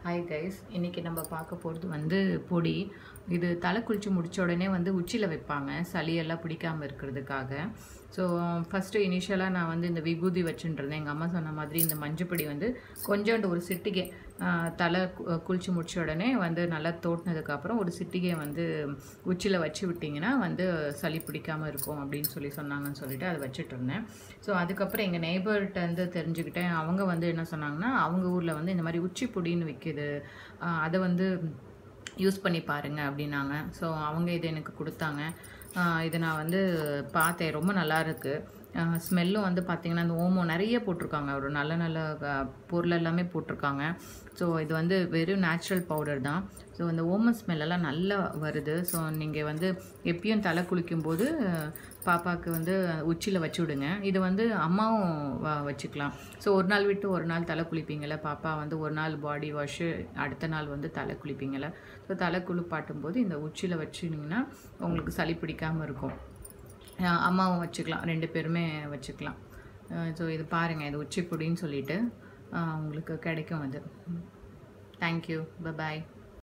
hi guys இன்றைக்கி நம்ம பார்க்க போகிறது வந்து பொடி இது தலை குளிச்சு முடிச்ச உடனே வந்து உச்சியில் வைப்பாங்க சளியெல்லாம் பிடிக்காமல் இருக்கிறதுக்காக ஸோ ஃபஸ்ட்டு இனிஷியலாக நான் வந்து இந்த விபூதி வச்சுட்டுருந்தேன் எங்கள் அம்மா சொன்ன மாதிரி இந்த மஞ்சப்பொடி வந்து கொஞ்சோண்டு ஒரு சிட்டிகை ஆஹ், தலை கு- குளிச்சு முடிச்ச உடனே வந்து நல்லா தோட்டினதுக்கப்புறம் ஒரு சிட்டிகை வந்து உச்சியில் வச்சு விட்டிங்கன்னா வந்து சளி பிடிக்காமல் இருக்கும் அப்படின்னு சொல்லி சொன்னாங்கன்னு சொல்லிட்டு அதை வச்சுட்டு இருந்தேன் ஸோ அதுக்கப்புறம் எங்கள் நெய்பர்கிட்ட வந்து தெரிஞ்சுக்கிட்டேன் அவங்க வந்து என்ன சொன்னாங்கன்னா அவங்க ஊரில் வந்து இந்த மாதிரி உச்சி பொடின்னு விற்கிது ஆஹ் அதை வந்து யூஸ் பண்ணி பாருங்க அப்படின்னாங்க ஸோ அவங்க இதை எனக்கு கொடுத்தாங்க ஆஹ் இதை நான் வந்து பார்த்தேன் ரொம்ப நல்லா இருக்கு ஸ்மெல்லும் வந்து பார்த்தீங்கன்னா அந்த ஓமம் நிறைய போட்டிருக்காங்க ஒரு நல்ல நல்ல ஆஹ், பொருள் எல்லாமே போட்டிருக்காங்க ஸோ இது வந்து வெறும் நேச்சுரல் பவுடர் தான் ஸோ அந்த ஓம ஸ்மெல்லெல்லாம் நல்லா வருது ஸோ நீங்கள் வந்து எப்பயும் தலை குளிக்கும்போது ஆஹ், பாப்பாவுக்கு வந்து உச்சியில் வச்சு விடுங்க இது வந்து அம்மாவும் வ- வச்சுக்கலாம் ஸோ ஒரு நாள் விட்டு ஒரு நாள் தலை குளிப்பீங்கள்ல பாப்பா வந்து ஒரு நாள் பாடி வாஷு அடுத்த நாள் வந்து தலை குளிப்பீங்கள்ல ஸோ தலை குளிப்பாட்டும் போது இந்த உச்சியில் வச்சுனிங்கன்னா உங்களுக்கு சளி பிடிக்காமல் இருக்கும் அஹ் அம்மாவும் வச்சுக்கலாம் ரெண்டு பேருமே வச்சுக்கலாம் ஸோ இது பாருங்கள் இது உச்சி பொடின்னு சொல்லிட்டு அஹ் உங்களுக்கு கிடைக்கும் அது தேங்க்யூ பாய்